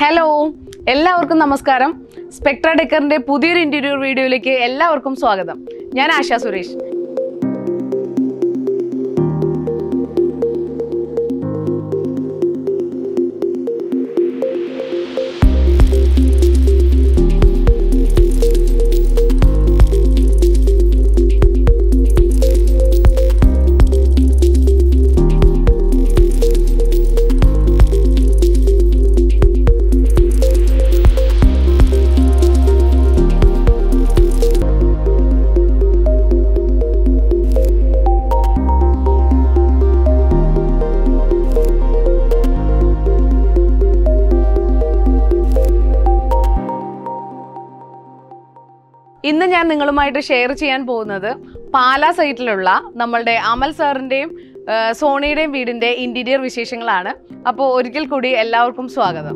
hello എല്ലാവർക്കും നമസ്കാരം Spectra ഡെക്കറിന്റെ പുതിയൊരു ഇന്റീരിയർ വീഡിയോയിലേക്ക് എല്ലാവർക്കും സ്വാഗതം ഞാൻ ആശാ സുരേഷ് ഇന്ന് ഞാൻ നിങ്ങളുമായിട്ട് ഷെയർ ചെയ്യാൻ പോകുന്നത് പാലാ സൈറ്റിലുള്ള നമ്മളുടെ അമൽ സാറിൻ്റെയും സോണിയുടെയും വീടിൻ്റെ ഇൻറ്റീരിയർ വിശേഷങ്ങളാണ് അപ്പോൾ ഒരിക്കൽ കൂടി എല്ലാവർക്കും സ്വാഗതം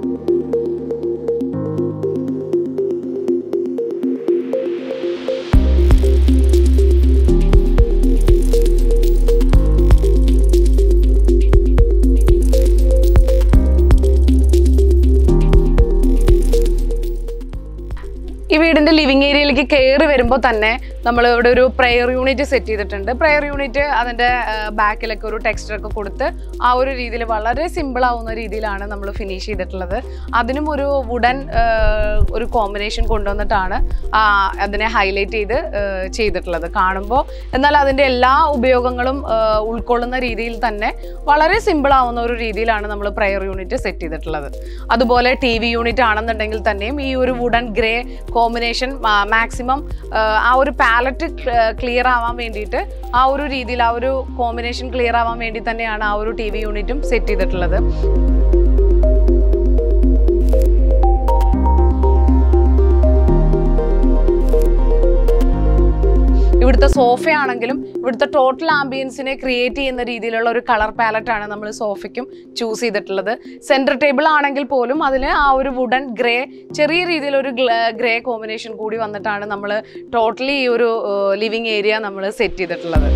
ഈ വീടിന്റെ ലിവിങ് ഏരിയയിലേക്ക് കയറി വരുമ്പോൾ തന്നെ നമ്മൾ ഇവിടെ ഒരു പ്രെയർ യൂണിറ്റ് സെറ്റ് ചെയ്തിട്ടുണ്ട് പ്രെയർ യൂണിറ്റ് അതിന്റെ ബാക്കിലൊക്കെ ഒരു ടെക്സ്റ്റർ ഒക്കെ കൊടുത്ത് ആ ഒരു രീതിയിൽ വളരെ സിമ്പിൾ ആവുന്ന രീതിയിലാണ് നമ്മൾ ഫിനിഷ് ചെയ്തിട്ടുള്ളത് അതിനും ഒരു വുഡൻ ഒരു കോമ്പിനേഷൻ കൊണ്ടുവന്നിട്ടാണ് ആ, അതിനെ ഹൈലൈറ്റ് ചെയ്ത് ആ, ചെയ്തിട്ടുള്ളത് കാണുമ്പോൾ എന്നാൽ അതിന്റെ എല്ലാ ഉപയോഗങ്ങളും ആ, ഉൾക്കൊള്ളുന്ന രീതിയിൽ തന്നെ വളരെ സിമ്പിൾ ആവുന്ന ഒരു രീതിയിലാണ് നമ്മൾ പ്രെയർ യൂണിറ്റ് സെറ്റ് ചെയ്തിട്ടുള്ളത് അതുപോലെ ടി വി യൂണിറ്റ് ആണെന്നുണ്ടെങ്കിൽ തന്നെയും ഈ ഒരു വുഡൻ ഗ്രേ കോമ്പിനേഷൻ മാക്സിമം ആ ഒരു പാലറ്റ് ക്ലിയർ ആവാൻ വേണ്ടിയിട്ട് ആ ഒരു രീതിയിൽ ആ ഒരു കോമ്പിനേഷൻ ക്ലിയർ ആവാൻ വേണ്ടി തന്നെയാണ് ആ ഒരു ടി വി യൂണിറ്റും സെറ്റ് ചെയ്തിട്ടുള്ളത് ഇവിടുത്തെ സോഫയാണെങ്കിലും ഇവിടുത്തെ ടോട്ടൽ ആംബിയൻസിനെ ക്രിയേറ്റ് ചെയ്യുന്ന രീതിയിലുള്ള ഒരു കളർ പാലറ്റ് ആണ് നമ്മൾ സോഫയ്ക്കും ചൂസ് ചെയ്തിട്ടുള്ളത് സെൻറ്റർ ടേബിൾ ആണെങ്കിൽ പോലും അതിന് ആ ഒരു വുഡൻ ഗ്രേ ചെറിയ രീതിയിലൊരു ഗ്രേ കോമ്പിനേഷൻ കൂടി വന്നിട്ടാണ് നമ്മൾ ടോട്ടലി ഈ ഒരു ലിവിങ് ഏരിയ നമ്മൾ സെറ്റ് ചെയ്തിട്ടുള്ളത്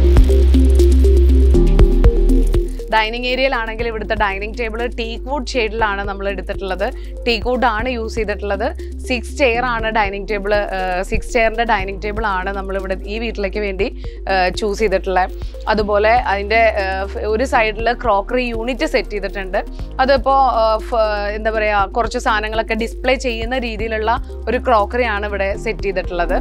ഡൈനിങ് ഏരിയയിലാണെങ്കിൽ ഇവിടുത്തെ ഡൈനിങ് ടേബിൾ ടീക്ക് വുഡ് ഷെയ്ഡിലാണ് നമ്മൾ എടുത്തിട്ടുള്ളത് ടീക്ക് വുഡ് ആണ് യൂസ് ചെയ്തിട്ടുള്ളത് സിക്സ് ചെയർ ആണ് ഡൈനിങ് ടേബിൾ സിക്സ് ചെയറിൻ്റെ ഡൈനിങ് ടേബിൾ ആണ് നമ്മളിവിടെ ഈ വീട്ടിലേക്ക് വേണ്ടി ചൂസ് ചെയ്തിട്ടുള്ളത് അതുപോലെ അതിൻ്റെ ഒരു സൈഡിൽ ക്രോക്കറി യൂണിറ്റ് സെറ്റ് ചെയ്തിട്ടുണ്ട് അതിപ്പോൾ എന്താ പറയുക കുറച്ച് സാധനങ്ങളൊക്കെ ഡിസ്പ്ലേ ചെയ്യുന്ന രീതിയിലുള്ള ഒരു ക്രോക്കറിയാണ് ഇവിടെ സെറ്റ് ചെയ്തിട്ടുള്ളത്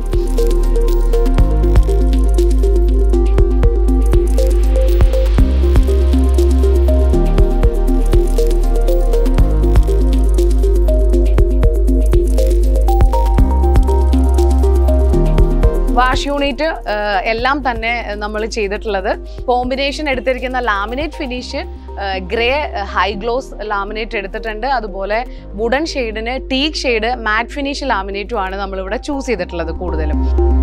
വാഷ് യൂണിറ്റ് എല്ലാം തന്നെ നമ്മൾ ചെയ്തിട്ടുള്ളത് കോമ്പിനേഷൻ എടുത്തിരിക്കുന്ന laminate finish grey high gloss laminate എടുത്തിട്ടുണ്ട് അതുപോലെ വുഡൻ ഷെയ്ഡിന് ടീക്ക് ഷെയ്ഡ് മാറ്റ് ഫിനിഷ് ലാമിനേറ്റും ആണ് നമ്മളിവിടെ ചൂസ് ചെയ്തിട്ടുള്ളത് കൂടുതലും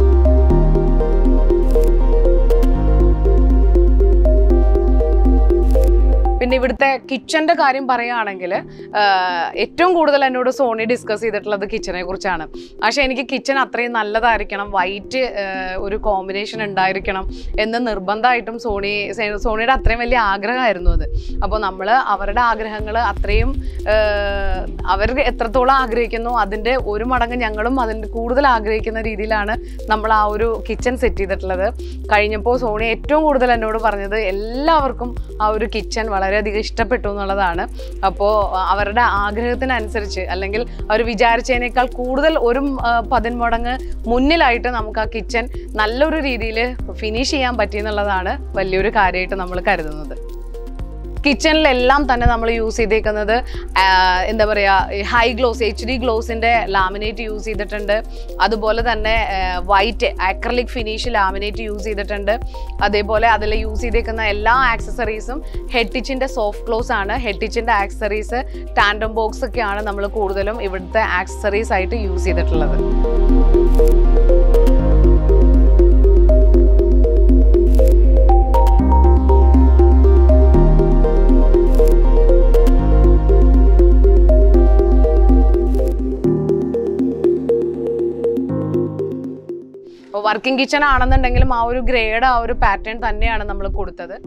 പിന്നെ ഇവിടുത്തെ കിച്ചന്റെ കാര്യം പറയുകയാണെങ്കിൽ ഏറ്റവും കൂടുതൽ എന്നോട് സോണി ഡിസ്കസ് ചെയ്തിട്ടുള്ളത് കിച്ചനെ കുറിച്ചാണ് പക്ഷേ എനിക്ക് കിച്ചൺ അത്രയും നല്ലതായിരിക്കണം വൈറ്റ് ഒരു കോമ്പിനേഷൻ ഉണ്ടായിരിക്കണം എന്ന് നിർബന്ധമായിട്ടും സോണി സേ- സോണിയുടെ അത്രയും വലിയ ആഗ്രഹമായിരുന്നു അത് അപ്പോൾ നമ്മൾ അവരുടെ ആഗ്രഹങ്ങൾ അത്രയും അവർ എത്രത്തോളം ആഗ്രഹിക്കുന്നു അതിൻ്റെ ഒരു മടങ്ങ് ഞങ്ങളും അതിൻ്റെ കൂടുതൽ ആഗ്രഹിക്കുന്ന രീതിയിലാണ് നമ്മൾ ആ ഒരു കിച്ചൺ സെറ്റ് ചെയ്തിട്ടുള്ളത് കഴിഞ്ഞപ്പോൾ സോണി ഏറ്റവും കൂടുതൽ എന്നോട് പറഞ്ഞത് എല്ലാവർക്കും ആ ഒരു കിച്ചൺ വളരെയധികം ഇഷ്ടപ്പെട്ടു എന്നുള്ളതാണ് അപ്പോൾ അവരുടെ ആഗ്രഹത്തിനനുസരിച്ച് അല്ലെങ്കിൽ അവർ വിചാരിച്ചതിനേക്കാൾ കൂടുതൽ ഒരു ആ, പതിന്മടങ്ങ് മുന്നിലായിട്ട് നമുക്ക് ആ കിച്ചൺ നല്ലൊരു രീതിയിൽ ഫിനിഷ് ചെയ്യാൻ പറ്റിയെന്നുള്ളതാണ് വലിയൊരു കാര്യമായിട്ട് നമ്മൾ കരുതുന്നത് കിച്ചണിലെല്ലാം തന്നെ നമ്മൾ യൂസ് ചെയ്തേക്കുന്നത് ആ, എന്താ പറയുക ഹൈ ഗ്ലോസ് എച്ച് ഡി ഗ്ലോസിൻ്റെ ലാമിനേറ്റ് യൂസ് ചെയ്തിട്ടുണ്ട് അതുപോലെ തന്നെ white acrylic finish laminate use ചെയ്തിട്ടുണ്ട് അതേപോലെ അതിൽ യൂസ് ചെയ്തേക്കുന്ന എല്ലാ ആക്സസറീസും ഹെഡിച്ചിൻ്റെ സോഫ്റ്റ് ക്ലോസ് ആണ് ഹെഡിച്ചിൻ്റെ ആക്സസറീസ് ടാൻഡം ബോക്സ് ഒക്കെയാണ് നമ്മൾ കൂടുതലും ഇവിടുത്തെ ആക്സസറീസ് ആയിട്ട് യൂസ് ചെയ്തിട്ടുള്ളത് വർക്കിംഗ് കിച്ചൺ ആണെന്നുണ്ടെങ്കിലും ആ ഒരു ഗ്രേഡ് ആ ഒരു പാറ്റേൺ തന്നെയാണ് നമ്മൾ കൊടുത്തത്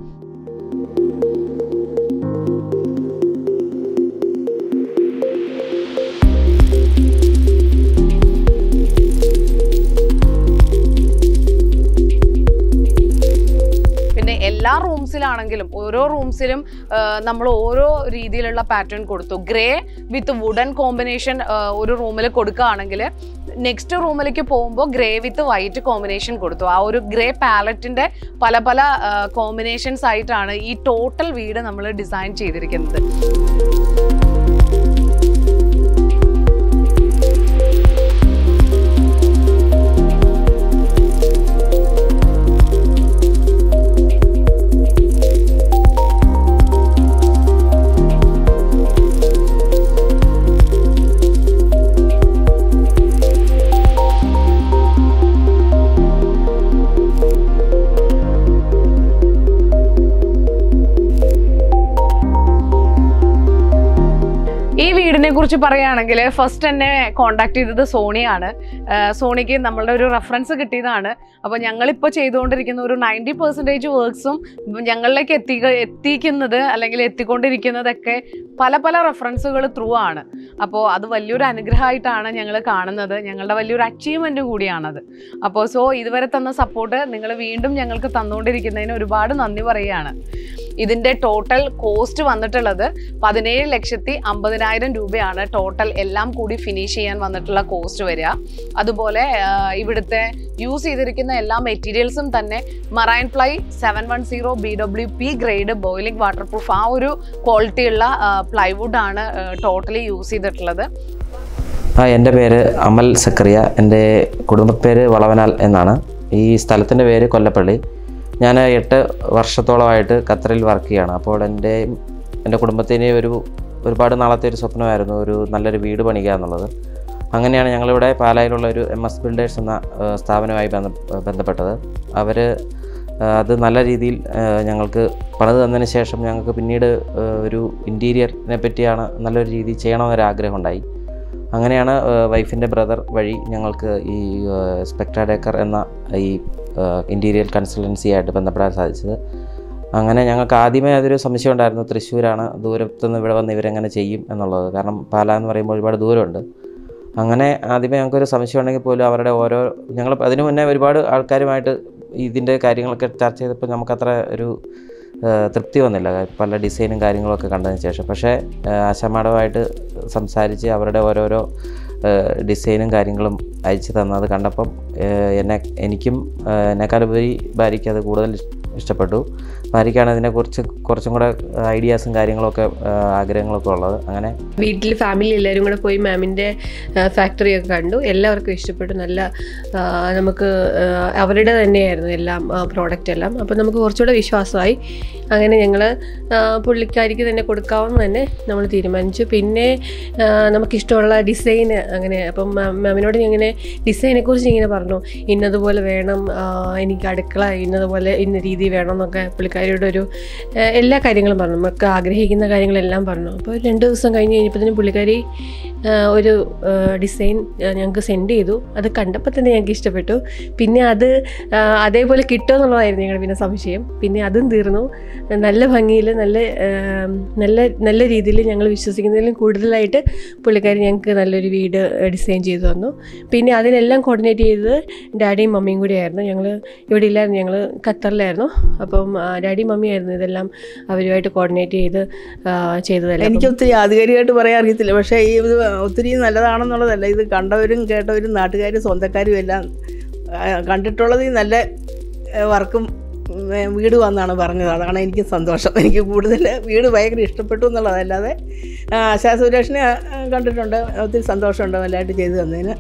എല്ലാ റൂംസിലാണെങ്കിലും ഓരോ റൂംസിലും നമ്മൾ ഓരോ രീതിയിലുള്ള പാറ്റേൺ കൊടുത്തു ഗ്രേ വിത്ത് വുഡൻ കോമ്പിനേഷൻ ഒരു റൂമിൽ കൊടുക്കുകയാണെങ്കിൽ നെക്സ്റ്റ് റൂമിലേക്ക് പോകുമ്പോൾ ഗ്രേ വിത്ത് വൈറ്റ് കോമ്പിനേഷൻ കൊടുത്തു ആ ഒരു ഗ്രേ പാലറ്റിന്റെ പല പല കോമ്പിനേഷൻസ് ആയിട്ടാണ് ഈ ടോട്ടൽ വീട് നമ്മൾ ഡിസൈൻ ചെയ്തിരിക്കുന്നത് ഈ വീടിനെ കുറിച്ച് പറയുകയാണെങ്കിൽ ഫസ്റ്റ് എന്നെ കോണ്ടാക്ട് ചെയ്തത് സോണിയാണ് ആ, സോണിക്ക് നമ്മളുടെ ഒരു റെഫറൻസ് കിട്ടിയതാണ് അപ്പോൾ ഞങ്ങളിപ്പോൾ ചെയ്തുകൊണ്ടിരിക്കുന്ന ഒരു നയൻറ്റി പെർസെൻറ്റേജ് വർക്ക്സും ഞങ്ങളിലേക്ക് എത്തി എത്തിക്കുന്നത് അല്ലെങ്കിൽ എത്തിക്കൊണ്ടിരിക്കുന്നതൊക്കെ പല പല റെഫറൻസുകൾ ത്രൂ ആണ് അപ്പോൾ അത് വലിയൊരു അനുഗ്രഹമായിട്ടാണ് ഞങ്ങൾ കാണുന്നത് ഞങ്ങളുടെ വലിയൊരു അച്ചീവ്മെൻറ്റും കൂടിയാണത് അപ്പോൾ സോ ഇതുവരെ തന്ന സപ്പോർട്ട് നിങ്ങൾ വീണ്ടും ഞങ്ങൾക്ക് തന്നുകൊണ്ടിരിക്കുന്നതിന് ഒരുപാട് നന്ദി പറയുകയാണ് ഇതിൻ്റെ ടോട്ടൽ കോസ്റ്റ് വന്നിട്ടുള്ളത് പതിനേഴ് ലക്ഷത്തി അമ്പതിനായിരം രൂപയാണ് ടോട്ടൽ എല്ലാം കൂടി ഫിനിഷ് ചെയ്യാൻ വന്നിട്ടുള്ള കോസ്റ്റ് വരിക അതുപോലെ ആ, ഇവിടുത്തെ യൂസ് ചെയ്തിരിക്കുന്ന എല്ലാ മെറ്റീരിയൽസും തന്നെ marine ply seven one zero B W P grade boiling water proof ആ ഒരു ക്വാളിറ്റിയുള്ള പ്ലൈവുഡ് ആണ് ടോട്ടലി യൂസ് ചെയ്തിട്ടുള്ളത് ആ എൻ്റെ പേര് അമൽ സക്കറിയ എൻ്റെ കുടുംബപ്പേര് വളവനാൽ എന്നാണ് ഈ സ്ഥലത്തിൻ്റെ പേര് കൊല്ലപ്പള്ളി ഞാൻ എട്ട് വർഷത്തോളമായിട്ട് ഖത്തറിൽ വർക്ക് ചെയ്യുകയാണ് അപ്പോൾ എൻ്റെ എൻ്റെ കുടുംബത്തിന് ഒരു ഒരുപാട് നാളത്തെ ഒരു സ്വപ്നമായിരുന്നു ഒരു നല്ലൊരു വീട് പണിയുക എന്നുള്ളത് അങ്ങനെയാണ് ഞങ്ങളിവിടെ പാലായിലുള്ള ഒരു എം എസ് ബിൽഡേഴ്സ് എന്ന ആ, സ്ഥാപനവുമായി ബന്ധ ബന്ധപ്പെട്ടത് അവർ അത് നല്ല രീതിയിൽ ആ, ഞങ്ങൾക്ക് പണിത് തന്നതിന് ശേഷം ഞങ്ങൾക്ക് പിന്നീട് ആ, ഒരു ഇൻറ്റീരിയറിനെ പറ്റിയാണ് നല്ലൊരു രീതിയിൽ ചെയ്യണമെന്നൊരു ആഗ്രഹം ഉണ്ടായി അങ്ങനെയാണ് വൈഫിൻ്റെ ബ്രദർ വഴി ഞങ്ങൾക്ക് ഈ സ്പെക്ട്ര ഡേക്കർ എന്ന ഈ ഇൻറ്റീരിയർ കൺസൾട്ടൻസി ആയിട്ട് ബന്ധപ്പെടാൻ സാധിച്ചത് അങ്ങനെ ഞങ്ങൾക്ക് ആദ്യമേ അതൊരു സംശയം ഉണ്ടായിരുന്നു തൃശ്ശൂരാണ് ദൂരത്തുനിന്ന് ഇവിടെ വന്ന് ഇവരെങ്ങനെ ചെയ്യും എന്നുള്ളത് കാരണം പാല എന്ന് പറയുമ്പോൾ ഒരുപാട് ദൂരമുണ്ട് അങ്ങനെ ആദ്യമേ ഞങ്ങൾക്കൊരു സംശയം ഉണ്ടെങ്കിൽ പോലും അവരുടെ ഓരോ ഞങ്ങൾ അതിനു മുന്നേ ഒരുപാട് ആൾക്കാരുമായിട്ട് ഇതിൻ്റെ കാര്യങ്ങളൊക്കെ ചർച്ച ചെയ്തപ്പോൾ നമുക്കത്ര ഒരു ആ, തൃപ്തി വന്നില്ല പല ഡിസൈനും കാര്യങ്ങളൊക്കെ കണ്ടതിന് ശേഷം പക്ഷേ ആ, ആശാ മാഡമായിട്ട് സംസാരിച്ച് അവരുടെ ഓരോരോ ആ, ഡിസൈനും കാര്യങ്ങളും അയച്ചു തന്നത് കണ്ടപ്പം ആ, എന്നെ എനിക്കും ആ, എന്നെക്കാളുപരി ഭാര്യയ്ക്ക് അത് കൂടുതൽ ഇഷ്- ഇഷ്ടപ്പെട്ടു ഭാര്യയ്ക്കാണ് ഇതിനെക്കുറിച്ച് കുറച്ചും കൂടെ ഐഡിയാസും കാര്യങ്ങളൊക്കെ ആ, ആഗ്രഹങ്ങളൊക്കെ ഉള്ളത് അങ്ങനെ വീട്ടിൽ ഫാമിലി എല്ലാവരും കൂടെ പോയി മാമിൻ്റെ ഫാക്ടറി ഒക്കെ കണ്ടു എല്ലാവർക്കും ഇഷ്ടപ്പെട്ടു നല്ല ആ, നമുക്ക് ആ, അവരുടെ തന്നെയായിരുന്നു എല്ലാം പ്രോഡക്റ്റ് എല്ലാം അപ്പോൾ നമുക്ക് കുറച്ചുകൂടെ വിശ്വാസമായി അങ്ങനെ ഞങ്ങൾ പുള്ളിക്കാരിക്ക് തന്നെ കൊടുക്കാമെന്ന് തന്നെ നമ്മൾ തീരുമാനിച്ചു പിന്നെ ആ, നമുക്കിഷ്ടമുള്ള ഡിസൈന് അങ്ങനെ അപ്പം മാം- മാമിനോട് ഞാൻ ഇങ്ങനെ ഡിസൈനെ കുറിച്ച് ഇങ്ങനെ പറഞ്ഞു ഇന്നതുപോലെ വേണം ആ, എനിക്ക് അടുക്കള ഇന്നതുപോലെ ഇന്ന രീതി വേണം എന്നൊക്കെ പുള്ളിക്കാരിയുടെ ഒരു ആ, എല്ലാ കാര്യങ്ങളും പറഞ്ഞു നമുക്ക് ആഗ്രഹിക്കുന്ന കാര്യങ്ങളെല്ലാം പറഞ്ഞു അപ്പോൾ രണ്ട് ദിവസം കഴിഞ്ഞ് കഴിഞ്ഞപ്പോഴത്തേനും പുള്ളിക്കാരി ആ, ഒരു ഡിസൈൻ ഞങ്ങൾക്ക് സെൻഡ് ചെയ്തു അത് കണ്ടപ്പോൾ തന്നെ ഞങ്ങൾക്ക് ഇഷ്ടപ്പെട്ടു പിന്നെ അത് ആ, അതേപോലെ കിട്ടുമെന്നുള്ളതായിരുന്നു ഞങ്ങളുടെ പിന്നെ സംശയം പിന്നെ അതും തീർന്നു നല്ല ഭംഗിയിൽ നല്ല ആ, നല്ല നല്ല രീതിയിൽ ഞങ്ങൾ വിശ്വസിക്കുന്നതിലും കൂടുതലായിട്ട് പുള്ളിക്കാരി ഞങ്ങൾക്ക് നല്ലൊരു വീട് ഡിസൈൻ ചെയ്തു തന്നു പിന്നെ അതിനെല്ലാം കോർഡിനേറ്റ് ചെയ്തത് ഡാഡിയും മമ്മിയും കൂടിയായിരുന്നു ഞങ്ങൾ ഇവിടെ ഇല്ലായിരുന്നു ഞങ്ങൾ ഖത്തറിലായിരുന്നു അപ്പം ആ, ഡാഡിയും മമ്മിയായിരുന്നു ഇതെല്ലാം അവരുമായിട്ട് കോർഡിനേറ്റ് ചെയ്ത് ആ, ചെയ്തതല്ല എനിക്ക് ഒത്തിരി ആധികാരികമായിട്ട് പറയാൻ അറിയത്തില്ല പക്ഷേ ഈ ഇത് ഒത്തിരി നല്ലതാണെന്നുള്ളതല്ല ഇത് കണ്ടവരും കേട്ടവരും നാട്ടുകാരും സ്വന്തക്കാരും എല്ലാം ആ, കണ്ടിട്ടുള്ളത് ഈ നല്ല ഏ, വർക്കും ഉം, ഏ, വീട് വന്നാണ് പറഞ്ഞത് അതാണ് എനിക്ക് സന്തോഷം എനിക്ക് കൂടുതൽ വീട് ഭയങ്കര ഇഷ്ടപ്പെട്ടു എന്നുള്ളതല്ലാതെ ആ, ആശാ സുരേഷിനെ ആ, കണ്ടിട്ടുണ്ട് ഒത്തിരി സന്തോഷമുണ്ട് നല്ലതായിട്ട് ചെയ്തു തന്നതിന്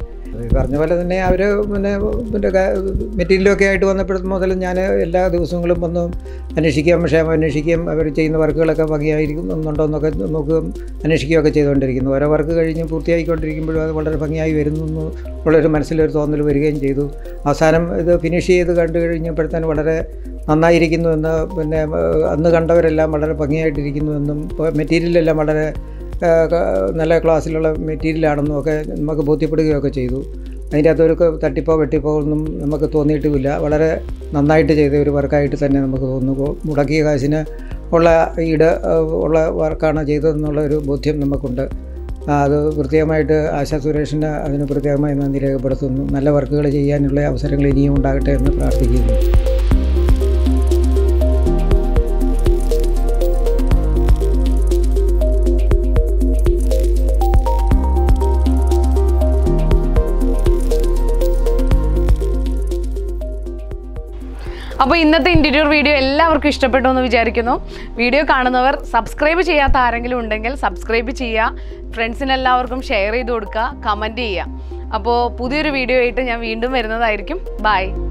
ഈ പറഞ്ഞ പോലെ തന്നെ അവർ പിന്നെ പിന്നെ മെറ്റീരിയലൊക്കെ ആയിട്ട് വന്നപ്പോൾ മുതൽ ഞാൻ എല്ലാ ദിവസങ്ങളും വന്ന് അന്വേഷിക്കുകയും ക്ഷേമം അന്വേഷിക്കുകയും അവർ ചെയ്യുന്ന വർക്കുകളൊക്കെ ഭംഗിയായിരിക്കുന്നുണ്ടോ എന്നൊക്കെ നോക്കുകയും അന്വേഷിക്കുകയൊക്കെ ചെയ്തുകൊണ്ടിരിക്കുന്നു ഓരോ വർക്ക് കഴിഞ്ഞ് പൂർത്തിയായിക്കൊണ്ടിരിക്കുമ്പോഴും അത് വളരെ ഭംഗിയായി വരുന്നു എന്ന് ഉള്ളൊരു മനസ്സിലൊരു തോന്നൽ വരികയും ചെയ്തു അവസാനം ഇത് ഫിനിഷ് ചെയ്ത് കണ്ടു കഴിഞ്ഞപ്പോഴത്തേന് വളരെ നന്നായിരിക്കുന്നു എന്ന് പിന്നെ ഏഹ്, അന്ന് കണ്ടവരെല്ലാം വളരെ ഭംഗിയായിട്ടിരിക്കുന്നു എന്നും മെറ്റീരിയലെല്ലാം വളരെ ഏഹ്, ക- നല്ല ക്ലാസ്സിലുള്ള മെറ്റീരിയലാണെന്നും ഒക്കെ നമുക്ക് ബോധ്യപ്പെടുകയൊക്കെ ചെയ്തു അതിൻ്റെ അകത്തൊരു ക- തട്ടിപ്പോ വെട്ടിപ്പോ ഒന്നും നമുക്ക് തോന്നിയിട്ടുമില്ല വളരെ നന്നായിട്ട് ചെയ്ത ഒരു വർക്കായിട്ട് തന്നെ നമുക്ക് തോന്നുന്നു മുടക്കിയ കാശിന് ഉള്ള ഈട് ഏഹ്, ഉള്ള വർക്കാണ് ചെയ്തതെന്നുള്ള ഒരു ബോധ്യം നമുക്കുണ്ട് ആ, അത് പ്രത്യേകമായിട്ട് ആശാ സുരേഷിന് അതിന് പ്രത്യേകമായി നന്ദി രേഖപ്പെടുത്തുന്നു നല്ല വർക്കുകൾ ചെയ്യാനുള്ള അവസരങ്ങൾ ഇനിയും ഉണ്ടാകട്ടെ എന്ന് പ്രാർത്ഥിക്കുന്നു അപ്പോൾ ഇന്നത്തെ ഇൻറ്റീരിയർ വീഡിയോ എല്ലാവർക്കും ഇഷ്ടപ്പെട്ടു എന്ന് വിചാരിക്കുന്നു വീഡിയോ കാണുന്നവർ സബ്സ്ക്രൈബ് ചെയ്യാത്ത ആരെങ്കിലും ഉണ്ടെങ്കിൽ സബ്സ്ക്രൈബ് ചെയ്യുക ഫ്രണ്ട്സിന് എല്ലാവർക്കും ഷെയർ ചെയ്ത് കൊടുക്കുക കമൻറ്റ് ചെയ്യുക അപ്പോൾ പുതിയൊരു വീഡിയോ ആയിട്ട് ഞാൻ വീണ്ടും വരുന്നതായിരിക്കും ബൈ